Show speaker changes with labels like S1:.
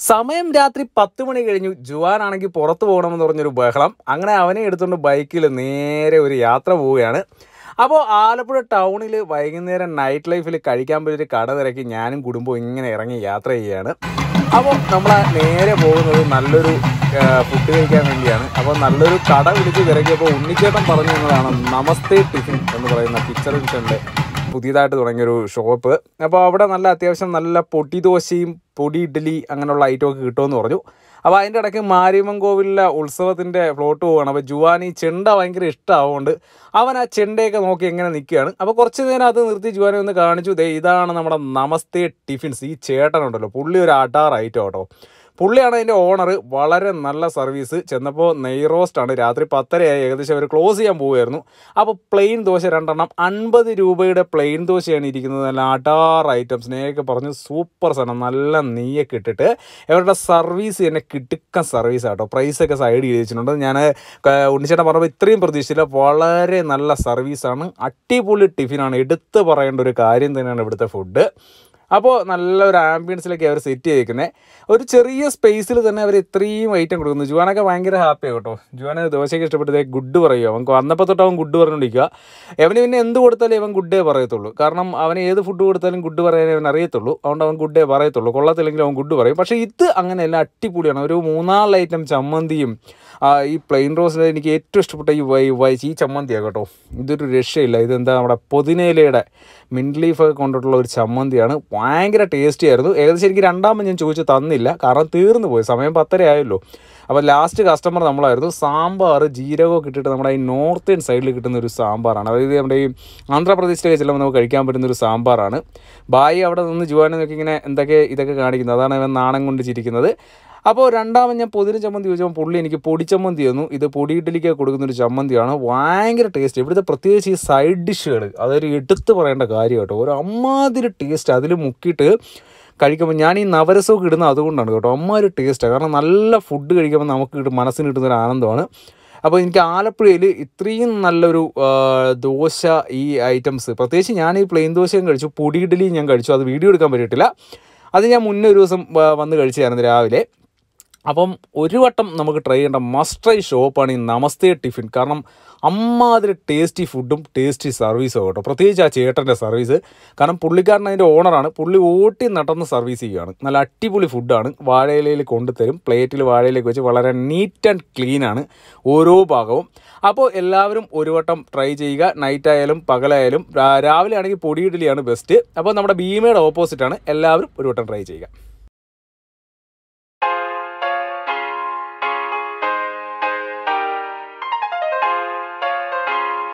S1: സമയം രാത്രി പത്ത് മണി കഴിഞ്ഞു ജുവാനാണെങ്കിൽ പുറത്ത് പോകണമെന്ന് പറഞ്ഞൊരു ബഹളം അങ്ങനെ അവനെ എടുത്തുകൊണ്ട് ബൈക്കിൽ നേരെ ഒരു യാത്ര പോവുകയാണ് അപ്പോൾ ആലപ്പുഴ ടൗണിൽ വൈകുന്നേരം നൈറ്റ് ലൈഫിൽ കഴിക്കാൻ പറ്റിയൊരു കട തിരക്കി ഞാനും കുടുംബവും ഇങ്ങനെ ഇറങ്ങി യാത്ര ചെയ്യുകയാണ് അപ്പോൾ നമ്മൾ നേരെ പോകുന്നത് നല്ലൊരു ഫുഡ് കഴിക്കാൻ വേണ്ടിയാണ് അപ്പോൾ നല്ലൊരു കട വിളിച്ച് തിരക്കിയപ്പോൾ ഉണ്ണിച്ചേട്ടൻ പറഞ്ഞു തന്നതാണ് നമസ്തേ ടിഫിൻ എന്ന് പറയുന്ന പിക്ചർ വിഷൻ്റെ പുതിയതായിട്ട് തുടങ്ങിയൊരു ഷോപ്പ് അപ്പോൾ അവിടെ നല്ല അത്യാവശ്യം നല്ല പൊടി ദോശയും പൊടി ഇഡ്ഡലി അങ്ങനെയുള്ള ഐറ്റമൊക്കെ കിട്ടുമെന്ന് പറഞ്ഞു അപ്പോൾ അതിൻ്റെ ഇടയ്ക്ക് മാരിയമ്മൻ കോവിലിലെ ഉത്സവത്തിൻ്റെ ഫ്ലോട്ട് പോവുകയാണ് അപ്പോൾ ജുവാൻ ഈ ചെണ്ട ഭയങ്കര ഇഷ്ടമാവുകൊണ്ട് അവൻ ആ ചെണ്ടയൊക്കെ നോക്കി എങ്ങനെ നിൽക്കുകയാണ് അപ്പോൾ കുറച്ച് നേരം അത് നിർത്തി ജുവാനെ ഒന്ന് കാണിച്ചു ദേ ഇതാണ് നമ്മുടെ നമസ്തേ ടിഫിൻസ് ഈ ചേട്ടനുണ്ടല്ലോ പുള്ളി ഒരു അടാർ ഐറ്റം കേട്ടോ പുള്ളിയാണ് അതിൻ്റെ ഓണർ വളരെ നല്ല സർവീസ് ചെന്നപ്പോൾ നെയ് റോസ്റ്റാണ് രാത്രി പത്തരയായി ഏകദേശം അവർ ക്ലോസ് ചെയ്യാൻ പോവുമായിരുന്നു അപ്പോൾ പ്ലെയിൻ ദോശ രണ്ടെണ്ണം അൻപത് രൂപയുടെ പ്ലെയിൻ ദോശയാണ് ഇരിക്കുന്നത് നല്ല അടാർ ഐറ്റംസ് നേരൊക്കെ പറഞ്ഞു സൂപ്പർ സാധനം നല്ല നെയ്യൊക്കെ ഇട്ടിട്ട് ഇവരുടെ സർവീസ് തന്നെ കിടുക്കൻ സർവീസ് ആട്ടോ പ്രൈസൊക്കെ സൈഡ് ചെയ്ത് വെച്ചിട്ടുണ്ട് ഞാൻ ഉണ്ണിച്ചേട്ടൻ പറഞ്ഞപ്പോൾ ഇത്രയും പ്രതീക്ഷിച്ചില്ല വളരെ നല്ല സർവീസാണ് അടിപൊളി ടിഫിനാണ് എടുത്ത് പറയേണ്ട ഒരു കാര്യം തന്നെയാണ് ഇവിടുത്തെ ഫുഡ് അപ്പോൾ നല്ലൊരു ആംബിയൻസിലൊക്കെ അവർ സെറ്റ് ചെയ്തേക്കുന്നത് ഒരു ചെറിയ സ്പേസിൽ തന്നെ അവർ ഇത്രയും ഐറ്റം കൊടുക്കുന്നു ജുവാനൊക്കെ ഭയങ്കര ഹാപ്പിയാണ് കേട്ടോ ജുവാന് ദോശയൊക്കെ ഇഷ്ടപ്പെട്ടത് ഗുഡ് പറയുക അവൻ വന്നപ്പോൾ തൊട്ട് അവൻ ഗുഡ് പറഞ്ഞുകൊണ്ടിരിക്കുക അവന് പിന്നെ എന്ത് കൊടുത്താലും അവൻ ഗുഡേ പറയത്തുള്ളൂ കാരണം അവന് ഏത് ഫുഡ് കൊടുത്താലും ഗുഡ് പറയാനേ അവൻ അറിയത്തുള്ളൂ അതുകൊണ്ട് അവൻ ഗുഡേ പറയത്തുള്ളൂ കൊള്ളത്തില്ലെങ്കിലും അവൻ ഗുഡ് പറയും പക്ഷേ ഇത് അങ്ങനെയല്ല അടിപൊളിയാണ് ഒരു മൂന്നാല് ഐറ്റം ചമ്മന്തിയും ആ, ഈ പ്ലെയിൻ റോസിൽ എനിക്ക് ഏറ്റവും ഇഷ്ടപ്പെട്ട ഈ വൈ വൈ ഈ ചമ്മന്തിയാണ് കേട്ടോ ഇതൊരു രക്ഷയില്ല ഇതെന്താ നമ്മുടെ പുതിനയിലയുടെ മിൻറ്റ് ലീഫൊക്കെ കൊണ്ടിട്ടുള്ള ഒരു ചമ്മന്തിയാണ് ഭയങ്കര ടേസ്റ്റി ആയിരുന്നു ഏകദേശം എനിക്ക് രണ്ടാമത് ഞാൻ ചോദിച്ചു തന്നില്ല കാരണം തീർന്നു പോയി സമയം പത്തര ആയല്ലോ അപ്പോൾ ലാസ്റ്റ് കസ്റ്റമർ നമ്മളായിരുന്നു സാമ്പാർ ജീരകമൊക്കെ ഇട്ടിട്ട് നമ്മുടെ ഈ നോർത്ത് ഇന്ത്യൻ സൈഡിൽ കിട്ടുന്ന ഒരു സാമ്പാറാണ് അതായത് നമ്മുടെ ഈ ആന്ധ്രാപ്രദേശിലൊക്കെ ചെല്ലുമ്പോൾ നമുക്ക് കഴിക്കാൻ പറ്റുന്ന ഒരു സാമ്പാറാണ് ബായി അവിടെ നിന്ന് ജുവാനെ നോക്കി ഇങ്ങനെ എന്തൊക്കെ ഇതൊക്കെ കാണിക്കുന്നത് അതാണ് ഇവൻ നാണം കൊണ്ട് ചിരിക്കുന്നത് അപ്പോൾ രണ്ടാമത് ഞാൻ പൊതിന ചമ്മന്തി ചോദിച്ചപ്പോൾ പുള്ളി എനിക്ക് പൊടി ചമ്മന്തി തന്നു ഇത് പൊടി ഇഡ്ഡലിക്ക് കൊടുക്കുന്ന ഒരു ചമ്മന്തിയാണ് ഭയങ്കര ടേസ്റ്റ് ഇവിടുത്തെ പ്രത്യേകിച്ച് ഈ സൈഡ് ഡിഷുകൾ അതൊരു എടുത്ത് പറയേണ്ട കാര്യം കേട്ടോ ഒരു അമ്മാതിരി ടേസ്റ്റ് അതിൽ മുക്കിയിട്ട് കഴിക്കുമ്പോൾ ഞാൻ ഈ നവരസമൊക്കെ ഇടുന്നത് അതുകൊണ്ടാണ് കേട്ടോ അമ്മാതിരി ടേസ്റ്റാണ് കാരണം നല്ല ഫുഡ് കഴിക്കുമ്പോൾ നമുക്ക് കിട്ടും മനസ്സിന് കിട്ടുന്ന ഒരു ആനന്ദമാണ് അപ്പോൾ എനിക്ക് ആലപ്പുഴയിൽ ഇത്രയും നല്ലൊരു ആ, ദോശ ഈ ഐറ്റംസ് പ്രത്യേകിച്ച് ഞാൻ ഈ പ്ലെയിൻ ദോശയും കഴിച്ചു പൊടി ഇഡ്ഡലിയും ഞാൻ കഴിച്ചു അത് വീഡിയോ എടുക്കാൻ പറ്റിയിട്ടില്ല അത് ഞാൻ മുന്നേ ഒരു ദിവസം ആ, വന്ന് കഴിച്ചായിരുന്നു രാവിലെ അപ്പം ഒരു വട്ടം നമുക്ക് ട്രൈ ചെയ്യേണ്ട മസ്റ്റ് ട്രൈ ഷോപ്പാണ് ഈ നമസ്തേ ടിഫിൻ കാരണം അമ്മാതിരി ടേസ്റ്റി ഫുഡും ടേസ്റ്റി സർവീസും കേട്ടോ പ്രത്യേകിച്ച് ആ ചേട്ടൻ്റെ സർവീസ് കാരണം പുള്ളിക്കാരൻ അതിൻ്റെ ഓണറാണ് പുള്ളി ഓട്ടി നടന്ന് സർവീസ് ചെയ്യുകയാണ് നല്ല അടിപൊളി ഫുഡാണ് വാഴയിലയിൽ കൊണ്ടുതരും പ്ലേറ്റിൽ വാഴയിലേക്ക് വെച്ച് വളരെ നീറ്റ് ആൻഡ് ക്ലീൻ ആണ് ഓരോ ഭാഗവും അപ്പോൾ എല്ലാവരും ഒരു വട്ടം ട്രൈ ചെയ്യുക നൈറ്റ് ആയാലും പകലായാലും രാ- രാവിലെ ആണെങ്കിൽ പൊടി ഇഡ്ഡലിയാണ് ബെസ്റ്റ് അപ്പോൾ നമ്മുടെ ഭീമയുടെ ഓപ്പോസിറ്റാണ് എല്ലാവരും ഒരു വട്ടം ട്രൈ ചെയ്യുക